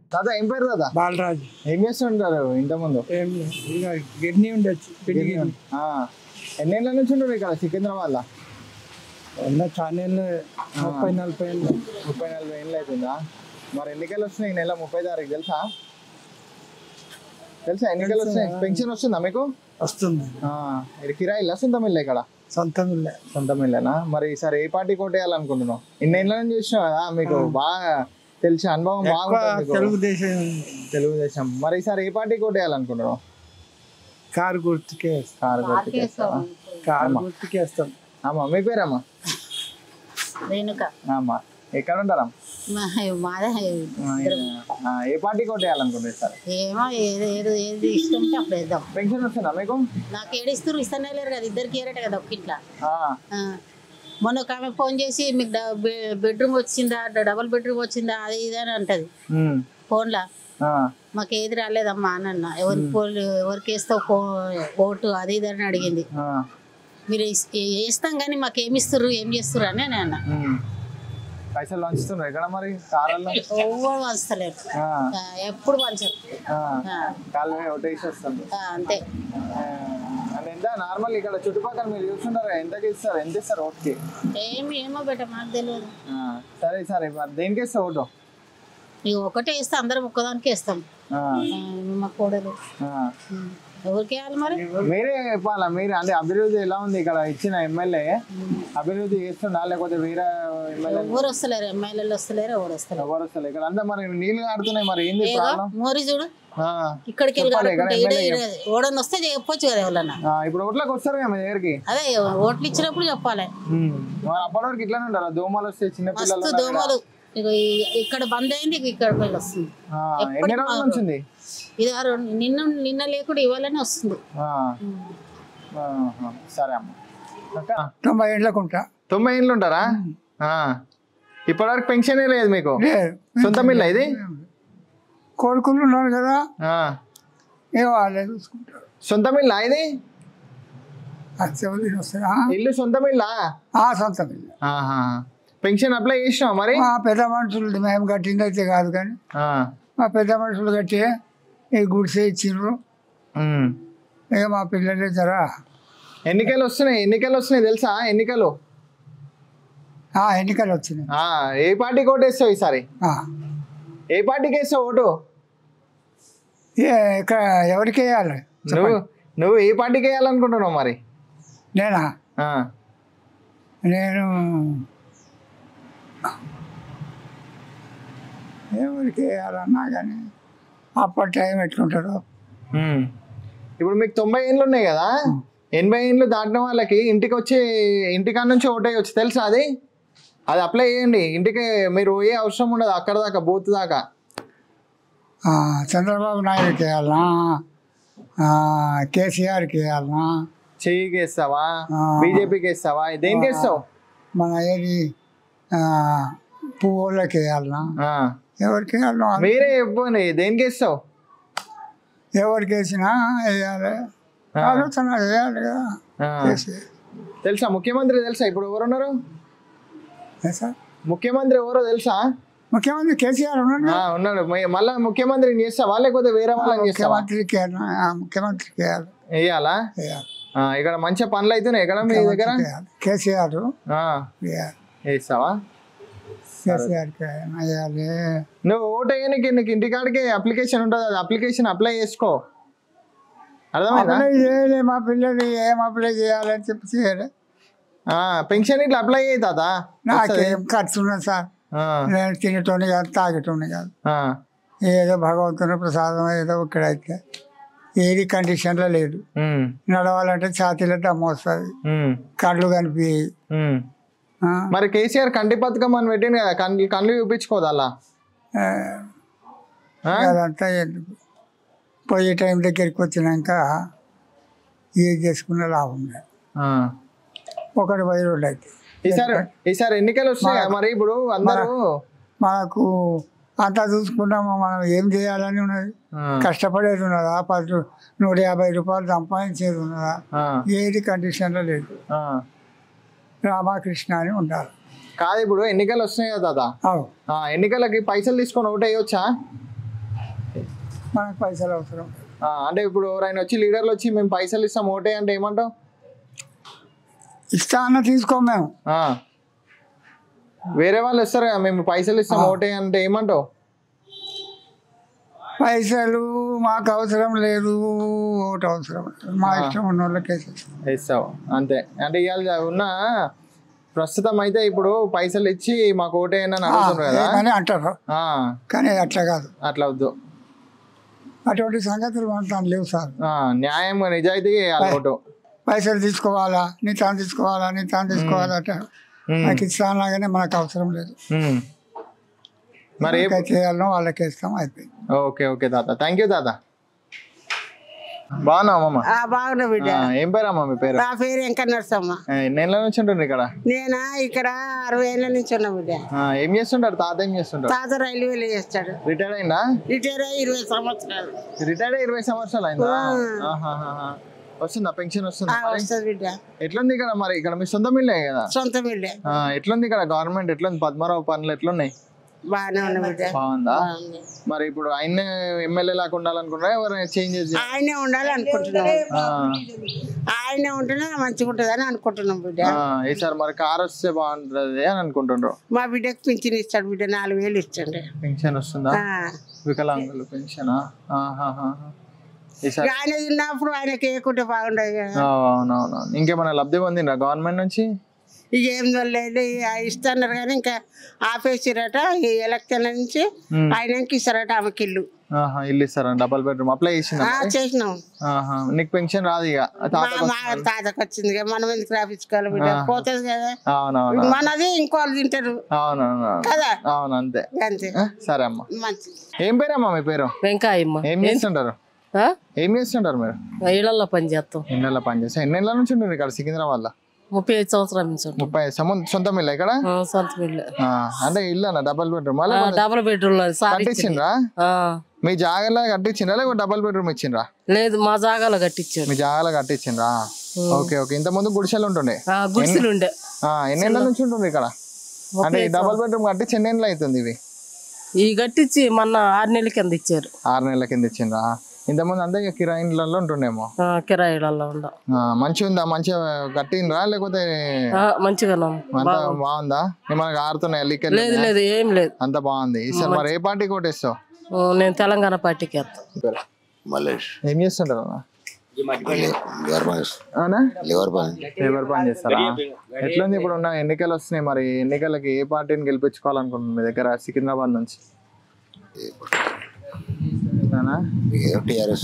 దాదా ఏం పేరు దాదా బాలరాజు ఏం చేస్తుంటారు ఇంత ముందు ఏం లేదు. ఇక గిడ్నీ ఉండొచ్చు పిండి గిడ్నీ ఆ, ఎన్నేళ్ళ నుంచి ఉంటారు ఇక్కడ సికింద్రాబాద్ లో ఉన్న ఛానల్ ముప్పై నలభై ఏళ్ళు ముప్పై నలభై ఏళ్ళు అవుతుందా మరి ఎన్నికలు వస్తున్నాయి ఈ నెల ముప్పై తారీఖు తెలుసా తెలుసా ఎన్నికలు వస్తున్నాయి పెన్షన్ వస్తుందా మీకు వస్తుంది ఆ, ఇది కిరాయి ఇల్లా సొంతం ఇల్లు ఇక్కడ సొంతం ఇల్లే సొంతం ఇల్లేనా మరి ఈసారి ఏ పార్టీ కోటేయాలనుకుంటున్నావు ఇన్నేళ్ళ నుంచి చూసినావు కదా మీకు బాగా తెలిసి అనుభవం ఎక్కువ బాగుంటుంది మీకు. తెలుగుదేశం తెలుగుదేశం మరి ఈసారి ఏ పార్టీ కోటేయాలనుకుంటున్నావు కారు గుర్తుకే వేస్తాం. కారు గుర్తుకే వేస్తావా? కారు గుర్తుకే వేస్తాం ఆమా మీ పేరమ్మా రేణుక ఆమా ఎక్కడ ఉంటారా మా- మాదే ఆ, ఏ పార్టీ కోటేయాలనుకుంటున్నారు సార్ ఏమో ఏది ఏది ఏది ఇష్టం ఉంటే అప్పుడు వేద్దాం పెన్షన్ వస్తుందా మీకు నాకు ఏడిస్తారు ఇస్తానే లేరు కదా ఇద్దరికి ఏరట కదా ఒక ఇంట్లో ఆ, ఆ. మొన్న ఒక ఆమె ఫోన్ చేసి మీకు డ- బె- బెడ్రూమ్ వచ్చిందా డ- డబుల్ బెడ్రూమ్ వచ్చిందా అది ఇది అని అంటది ఉమ్, ఫోన్లో ఆ, మాకు ఏది రాలేదమ్మా అని అన్న ఎవరి పోల్ ఎవరికి వేస్తావు ఫో- ఓటు అది ఇది అని అడిగింది ఆ, మీరు ఇస్- వేస్తాం కానీ మాకు ఏమి ఇస్తారు ఏం చేస్తారు అని నేను అన్న ఉమ్. పైసలు పంచుతున్నారు ఎక్కడ మరి కారాల్లో ఎవరు పంచలేరు ఆ, ఆ, ఎప్పుడు పంచరు ఆ, ఆ, కాళ్ళు మీద ఒకటేసి వస్తుంది ఆ, అంతే ఆ, అంటే ఎంత నార్మల్ ఇక్కడ చుట్టుపక్కల మీరు చూస్తుంటారు ఎంతకి ఇస్తారు ఎంత ఇస్తారు ఓటుకి ఏమి ఏమో బెట మాకు తెలియదు ఆ, సరే సరే మరి దేనికి ఇస్తావు ఓటు ఇక ఒకటే వేస్తే అందరం ఒక్కదానికి వేస్తాం ఆ, ఆ, మా కోడలు ఆ. ఉమ్. ఎవరికి వేయాలి మరి మీరే చెప్పాలా మీరు అంటే అభివృద్ధి ఎలా ఉంది ఇక్కడ ఇచ్చిన ఎమ్మెల్యే అభివృద్ధి చేస్తుండా లేకపోతే వేరే ఎమ్మెల్యే ఎవరు వస్తలేరు ఎమ్మెల్యేలు వస్తలేరు ఎవరు వస్తలేరు ఎవరు వస్తలే ఇక్కడ అంతా మరి నీళ్ళు కాడుతున్నాయి మరి ఏంది ఏగో ప్రాబ్లం మోరి చూడు ఆ, ఇక్కడికి వెళ్ళి చెప్పాలి, ఇక్కడ కాడుకుంటే ఈడే ఎమ్మెల్యే ఈడే ఓడని వస్తే చెప్పొచ్చు కదా ఎవరన్నా ఆ, ఇప్పుడు ఓట్లకు వస్తారు కదా మీ దగ్గరికి అదే ఓట్లు ఇచ్చినప్పుడు చెప్పాలి ఉమ్. మరి అప్పటి వరకు ఇట్లానే ఉంటారా దోమలు వస్తాయి చిన్న పిల్లలు మస్తు దోమలు ఇక ఈ- ఇక్కడ బంద్ అయింది ఇక ఇక్కడ వెళ్ళి వస్తుంది ఆ, ఎప్పటికి ఎన్ని రోజుల నుంచి ఉంది ఇది ఆ రెండు- నిన్న నిన్న లేకుండా ఇవ్వాలని వస్తుంది ఆ, ఆహా. సరే అమ్మ అక్క, తొంభై ఏళ్ళకు ఉంటా తొంభై ఏళ్ళు ఉంటారా ఆ. ఇప్పటివరకు పెన్షన్ లేదు మీకు లేదు సొంత మిల్ల ఇది కొడుకులు ఉన్నారు కదా ఆ. ఏ వాళ్ళే చూసుకుంటారు సొంత మిల్ల ఇది అది చెవులు వస్తాయి ఇల్లు సొంత మిల్లా ఆ సొంతం ఇల్లు ఆహా. పెన్షన్ అప్లై చేసినావు మరి మా పెద్ద మనుషులు మేము కట్టింది అయితే కాదు కానీ ఆ. మా పెద్ద మనుషులు కట్టి ఈ గుడిసే ఇచ్చిండ్రు ఉమ్. ఇక మా పిల్లలే జరా ఎన్నికలు వస్తున్నాయి ఎన్నికలు వస్తున్నాయి తెలుసా ఎన్నికలు ఆ ఎన్నికలు వచ్చినాయి ఆ, ఏ పార్టీకి ఓటేస్తావు ఈసారి ఆ. ఏ పార్టీకి వేస్తావు ఓటు ఏ ఇక్కడ ఎవరికి వేయాలి నువ్వు నువ్వు ఏ పార్టీకి వేయాలనుకుంటున్నావు మరి నేనా ఆ. నేను ఎవరికి వేయాలన్నా కానీ అప్పటి టైం ఎట్లుంటాడో ఉమ్. ఇప్పుడు మీకు తొంభై ఏళ్ళు ఉన్నాయి కదా ఎనభై ఏళ్ళు దాటిన వాళ్ళకి ఇంటికి వచ్చి ఇంటికాడ నుంచి ఓటేయచ్చు తెలుసా అది అది అప్లై చేయండి ఇంటికి మీరు పోయే అవసరం ఉండదు అక్కడ దాకా బూత్ దాకా ఆ, చంద్రబాబు నాయుడుకి వేయాలనా ఆ, కేసీఆర్కి వేయాలనా చెయ్యికి వేస్తావా ఆ. బీజేపీకి వేస్తావా దేనికి వేస్తావు మన ఏది ఆ, పువ్వులకి వేయాలనా ఆ. ఎవరికి వేయాలనో అది మీరే చెప్పండి దేనికి వేస్తావు ఎవరికి వేసినా వేయాలి ఆలోచన వేయాలి కదా ఆ. చేసి తెలుసా ముఖ్యమంత్రి తెలుసా ఇప్పుడు ఎవరున్నారు ఏ సార్ ముఖ్యమంత్రి ఎవరో తెలుసా ముఖ్యమంత్రి కేసీఆర్ ఉన్నాడు ఆ, ఉన్నాడు మ- మళ్ళా ముఖ్యమంత్రిని చేస్తావా లేకపోతే వేరే వాళ్ళని చేస్తావా ముఖ్యమంత్రికి వేయాలి. ఆ, ముఖ్యమంత్రికి వేయాలి వేయాలా వేయాలి ఆ, ఇక్కడ మంచిగా పనులు అవుతున్నాయి ఎక్కడ మీ దగ్గర వేయాలి. కేసీఆర్ ఆ, వేయాలి వేస్తావా కేసీఆర్కి వేయాలి నువ్వు ఓటు వేయడానికి నీకు ఇంటికాడికి అప్లికేషన్ ఉంటుంది అది అప్లికేషన్ అప్లై చేసుకో అర్థమైందా అప్లై చేయలే మా పిల్లలు ఏం అప్లై చేయాలని చెప్పి చేయలే ఆ, పెన్షన్ ఇట్లా అప్లై అయ్యి తాత నాకేం ఖర్చు ఉన్నది సార్ ఆ, నేను తినేటోని కాదు తాగేటోని కాదు ఆ, ఏదో భగవంతుని ప్రసాదం ఏదో ఇక్కడైతే ఏది కండిషన్లో లేదు ఉమ్, నడవాలంటే ఛాతీలో దమ్ము వస్తుంది ఉమ్, కళ్ళు కనిపి ఉమ్. మరి కేసీఆర్ కంటి పథకం అని పెట్టింది కదా కళ్ళు కళ్ళు చూపించుకోదు అలా ఆ? అదంతా ఎందుకు పోయే టైం దగ్గరికి వచ్చినాక ఏది చేసుకున్న లాభం లేదు ఆ. ఒకటి పోయి రెండు అయితే ఈసారి ఈసారి ఎన్నికలు వస్తాయి కదా, మరి ఇప్పుడు అందరూ మనకు అంతా చూసుకున్నాము మనం ఏం చేయాలని ఉన్నది ఆ, కష్టపడేది ఉన్నదా పది నూట యాభై రూపాయలు సంపాదించేది ఉన్నదా ఆ, ఏది కండిషన్లో లేదు ఆ. రామకృష్ణ అని ఉండాలి కాదు ఇప్పుడు ఎన్నికలు వస్తున్నాయి కదా తాత అవు ఆ, ఎన్నికలకి పైసలు తీసుకొని ఓటు వేయొచ్చా మనకు పైసలు అవసరం ఆ, అంటే ఇప్పుడు ఎవరైనా వచ్చి లీడర్లు వచ్చి మేము పైసలు ఇస్తాం ఓటే అంటే ఏమంటావు ఇస్తా అన్న తీసుకోం మేము ఆ. వేరే వాళ్ళు ఇస్తారు కదా మేము పైసలు ఇస్తాం ఓటే అంటే ఏమంటావు పైసలు మాకు అవసరం లేదు ఓటు అవసరం లేదు. మా ఇష్టం ఉన్న వాళ్ళకి వేసేస్తాం. ఇస్తావు అంతే అంటే ఇవాళ ఉన్న ప్రస్తుతం అయితే ఇప్పుడు పైసలు ఇచ్చి మాకు ఓటే అని అడుగుతున్నారు కదా ఏమని అంటారు ఆ, కానీ అట్లా కాదు అట్లా వద్దు అటువంటి సంగతులు మనతో లేవు సార్ ఆ, న్యాయం నిజాయితీ వేయాలి ఓటు పైసలు తీసుకోవాలా నీ తాను తీసుకోవాలా నీ తాను తీసుకోవాలా అంటే ఉమ్, మనకి ఇస్తానలాగానే మనకు అవసరం లేదు ఉమ్. మరి ఏ- ఎవరికైతే చేయాలనో వాళ్ళకి ఇస్తాం అయిపోయింది ఓకే ఓకే తాత థ్యాంక్ యూ తాత బాగున్నావు అమ్మమ్మ ఆ, బాగున్నా బిడ్డ ఆ, ఏం పేరు అమ్మ మీ పేరు నా పేరు వెంక నరసమ్మ ఆ, ఎన్ని ఏళ్ళ నుంచి ఉంటుంది ఇక్కడ నేను ఇక్కడ అరవై ఏళ్ళ నుంచి ఉన్నా బిడ్డ ఆ, ఏం చేస్తుంటారు తాత ఏం చేస్తుంటారు తాత రైల్వేలో చేస్తాడు రిటైర్డ్ అయిందా రిటైర్ అయ్యి ఇరవై సంవత్సరాలు రిటైర్డ్ అయ్యి ఇరవై సంవత్సరాలు అయిందా ఆహాహాహా. వస్తుందా పెన్షన్ వస్తుందా ఆ, మరి? వస్తుంది బిడ్డ ఎట్లుంది ఇక్కడ మరి ఇక్కడ మీ సొంత మిల్లే కదా సొంత మిల్లే ఆ, ఎట్లుంది ఇక్కడ గవర్నమెంట్ ఎట్లుంది పద్మారావు పనులు ఎట్లున్నాయి బాగానే ఉన్నా బిడ్డ బాగుందా బాగుంది. మరి ఇప్పుడు ఆయన ఎమ్మెల్యే లాగా ఉండాలనుకున్నారా ఎవరైనా చేంజెస్ ఆయనే ఉండాలి అనుకుంటున్నాం ఆయనే ఉంటేనే మంచిగా ఉంటుంది అని అనుకుంటున్నాం బిడ్డ ఈసారి మరి కార్ వస్తే బాగుంటుంది అని అనుకుంటుండ్రు మా బిడ్డకి పింఛన్ ఇస్తాడు బిడ్డ నాలుగు వేలు ఇస్తాడు పెన్షన్ వస్తుందా ఆ. వికలాంగులు పెన్షనా ఆహాహాహా. ఈసారి ఆయన తిన్నప్పుడు ఆయనకి వేయకుంటే బాగుండదు కదా ఆ, అవునవును ఇంకేమైనా లబ్ధి పొందిండ్రా గవర్నమెంట్ నుంచి ఇక ఏం లేదు ఇస్తున్నారు కానీ ఇంకా ఆపేసిరట ఈ ఎలక్షన్ నుంచి ఉమ్. ఆయనకి ఇస్తారట ఆమెకి ఇల్లు ఆహా ఇల్లు ఇస్తారా డబల్ బెడ్రూమ్ అప్లై చేసిందా ఆ, చేసినాం ఆహా నీకు పెన్షన్ రాదు ఇక మా తాతకు మా తాతకు వచ్చింది కదా మనం ఎందుకు రాపించుకోవాలి బిడ్డ పోతుంది కదా అవునవును మనది ఇంకోళ్ళు తింటారు అవునవును కదా అవును అంతే అంతే ఆ, సరే అమ్మా మంచి ఏం పేరమ్మా మీ పేరు వెంకాయమ్మ ఏం చేస్తుంటారు ఆ? ఏం చేస్తుంటారు మీరు ఇళ్లలో పని చేస్తాం ఎన్నెళ్ళ పని చేస్తా ఎన్నెళ్ళ నుంచి ఉంటుంది ఇక్కడ సికింద్రాబాద్ లో ముప్పై ఐదు సంవత్సరాల నుంచి ఉంటాం. ముప్పై సొంత సొంతం ఇల్లు ఇక్కడ ఆ, సొంత ఇల్లు ఆ, అంటే ఇల్లు అన్న డబల్ బెడ్రూమ్ ఆ, డబుల్ బెడ్రూమ్ లో సార్ ఇచ్చింది. కట్టించిండ్రా ఆ, మీ జాగాలో కట్టించిండ్రా లేకపోతే డబల్ బెడ్రూమ్ ఇచ్చిండ్రా లేదు మా జాగాలో కట్టించాడు మీ జాగాలో కట్టించిండ్రా ఓకే ఓకే ఇంత ముందు గుడిసెలు ఉంటుండే ఆ, గుడిసెలు ఉండే ఆ, ఎన్నేళ్ళ నుంచి ఉంటుంది ఇక్కడ అంటే ఈ డబల్ బెడ్రూమ్ కట్టించి ఎన్ని ఏళ్ళు అవుతుంది ఇవి ఈ కట్టించి మొన్న ఆరు నెలల కింద ఇచ్చారు ఆరు నెలల కింద ఇచ్చిండ్రా ఇంతకుముందు అంతా ఇక కిరాయి ఇండ్లలో ఉంటుండేమో ఆ, కిరాయిలలో ఉండ ఆ, మంచిగా ఉందా మంచిగా కట్టిండ్రా లేకపోతే ఆ, మంచిగానే అంతా బాగుందా ఏమైనా ఆరుతున్నాయా లీకెల్ లేదు లేదు ఏం లేదు అంత బాగుంది ఈసారి మరి ఏ పార్టీ కొట్టేస్తావు ఆ, నేను తెలంగాణ పార్టీకి వేస్తాను మల్లేష్ ఏం చేస్తుంటారు అన్న లివర్ పని అవునా లివర్ పని లేబర్ పని చేస్తారా ఎట్లుంది ఇప్పుడు ఉన్న ఎన్నికలు వస్తున్నాయి మరి ఎన్నికలకి ఏ పార్టీని గెలిపించుకోవాలనుకుంటున్నారు మీ దగ్గర సికింద్రాబాద్ నుంచి అవునా ఏదో టీఆర్ఎస్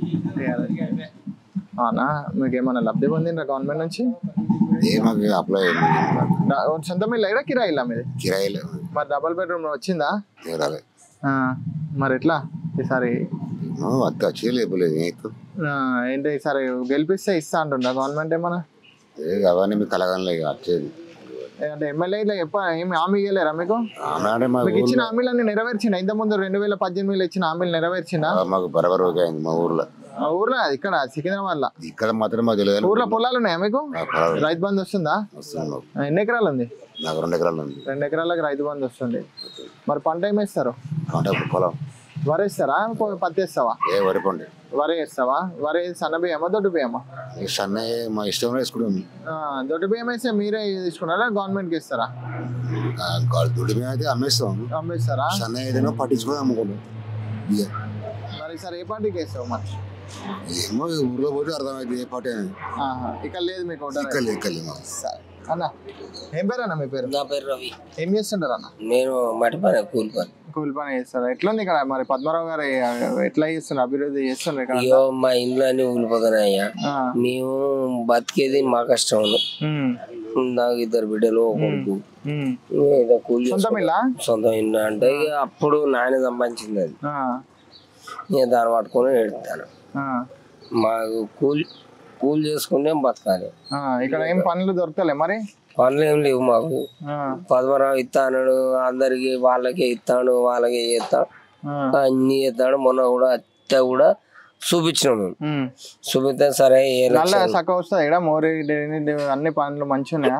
అవునా మీకు ఏమైనా లబ్ధి పొందిండ్రా గవర్నమెంట్ నుంచి ఏ మాకు అప్లై డా- సొంత ఇల్లు ఇక్కడ కిరాయిల్లా మీది కిరాయిలు మరి డబల్ బెడ్రూమ్ వచ్చిందా రాలే ఆ, మరి ఎట్లా ఈసారి అత్త వచ్చి లేపలేదు నీకు ఆ, ఏంటి ఈసారి గెలిపిస్తే ఇస్తా అంటుందా గవర్నమెంట్ ఏమన్నా ఏ అవన్నీ మీకు కలగనలే ఇక వచ్చేది అంటే ఎమ్మెల్యే ఇట్లా చెప్ప ఏమి హామీ ఇవ్వలేరా మీకు ఆమె అంటే మా మీకు ఇచ్చిన ఊర్లో హామీలన్నీ నెరవేర్చిందా ఇంత ముందు రెండు వేల పద్దెనిమిదిలో ఇచ్చిన హామీలు నెరవేర్చిందా మాకు బరబర్ ఓకే అయింది మా ఊర్లో ఆ, ఊర్లో ఇక్కడ సికింద్రాబాద్ లో ఇక్కడ మాత్రం మాకు తెలియదు ఊర్లో పొలాలు ఉన్నాయా మీకు నాకు పొలాలు రైతు బంధు వస్తుందా వస్తుంది మాకు. ఆ, ఎన్ని ఎకరాలు ఉంది నాకు రెండు ఎకరాలు ఉంది రెండు ఎకరాలకు రైతు బంధు వస్తుంది మరి పంట ఏమి వేస్తారు అంటే పొలం వరి వేస్తారా పో- పత్తి వేస్తావా ఏ వరి పండి వరి వేస్తావా వరి సన్న బియ్యమా దొడ్డు బియ్యమా ఈ సన్న మా ఇష్టం వేసుకుంటాం ఆ, దొడ్డు బియ్యం వేస్తే మీరే తీసుకున్నారా గవర్నమెంట్కి ఇస్తారా దుడ్డు మీద అయితే అమ్మేస్తాం అమ్మేస్తారా సన్న ఏదైనా పట్టించుకొని అమ్ముకుంటాం ఇక మరి సార్ ఏ పార్టీకి వేస్తావు మరి ఏమో ఈ ఊర్లో పోతే అర్థమైంది ఏ పార్టీ అని ఆహా, ఇక్కడ లేదు మీకు ఓటర్ ఇక్కడ లేదు, ఇక్కడ లేదు మాకు. సరే. అన్న ఏం పేరు అన్న మీ పేరు నా పేరు రవి ఏం చేస్తుంటారు అన్న నేను మట్టి పని కూలి పని కూలి పని చేస్తారు ఎట్లుంది ఇక్కడ మరి పద్మారావు గారు ఎట్లా చేస్తున్నారు అభివృద్ధి చేస్తున్నారు ఇక్కడ అయ్యో మా ఇంట్లో అన్ని ఊలిపోతున్నాయ్యా ఆ, మేము బతికేది మా కష్టం ఉమ్, నాకు ఇద్దరు బిడ్డలు ఒక కొడుకు ఉమ్. ఏదో కూలి సొంతం చేసుకుంటా. ఇల్లా సొంతం ఇల్లు అంటే ఇక అప్పుడు నాయన సంపాదించింది అది ఆ, నేను దాన్ని పట్టుకొని ఎడతాను ఆ, మాకు కూలి కూలి చేసుకుంటే బతకాలి ఆ, ఇక్కడ ఏం పనులు దొరకలే మరి పనులు ఏం లేవు మాకు ఆ, పద్మరావు ఇస్తాడు అందరికి వాళ్ళకే ఇస్తాడు వాళ్ళకే చేస్తాడు ఆ, అన్ని చేస్తాడు మొన్న కూడా అత్త కూడా చూపించినాం మేము ఉమ్. చూపిస్తే సరే ఏ నల్ల లక్షలు చక్క వస్తుంది ఇక్కడ మోరీ డైరీ, డి- అన్ని పనులు మంచిగా ఉన్నాయా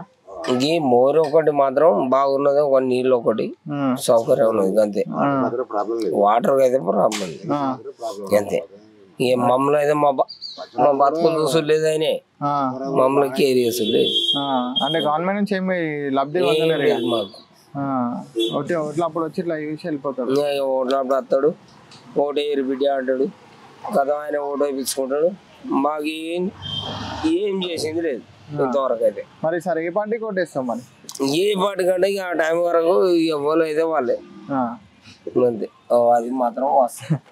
ఈ మోరు ఒకటి మాత్రం బాగున్నది ఒక నీళ్ళు ఒకటి ఉమ్, సౌకర్యం ఉన్నది అంతే ప్రాబ్లం లేదు వాటర్ అయితే ప్రాబ్లం లేదు ఆ, అంతే ఇక మమ్మల్ని అయితే మా బ- మా బతుకులు చూసుడు లేదు ఆయన ఆ, మమ్మల్ని కేర్ చేసుడు లేదు ఆ. అంటే గవర్నమెంట్ నుంచి ఏమి లబ్ధి ఏం పొందలేరు ఇక. లేదు మాకు ఆ, ఒకటి ఒకటి అప్పుడు వచ్చి ఇట్లా చూసి వెళ్ళిపోతారు ఇంకా ఓట్లప్పుడు వస్తాడు ఓటు వేయరు బిడ్డ అంటాడు కదా ఆయన ఓటు వేయించుకుంటాడు మాకు ఏం ఏం చేసింది లేదు ఇంతవరకు అయితే మరి సరే ఏ పార్టీకి ఓటేస్తాం మరి ఏ పాటి కంటే ఇక ఆ టైం వరకు ఎవరు అయితే వాళ్ళే ఆ. అంతే ఓ, అది మాత్రం వస్తుంది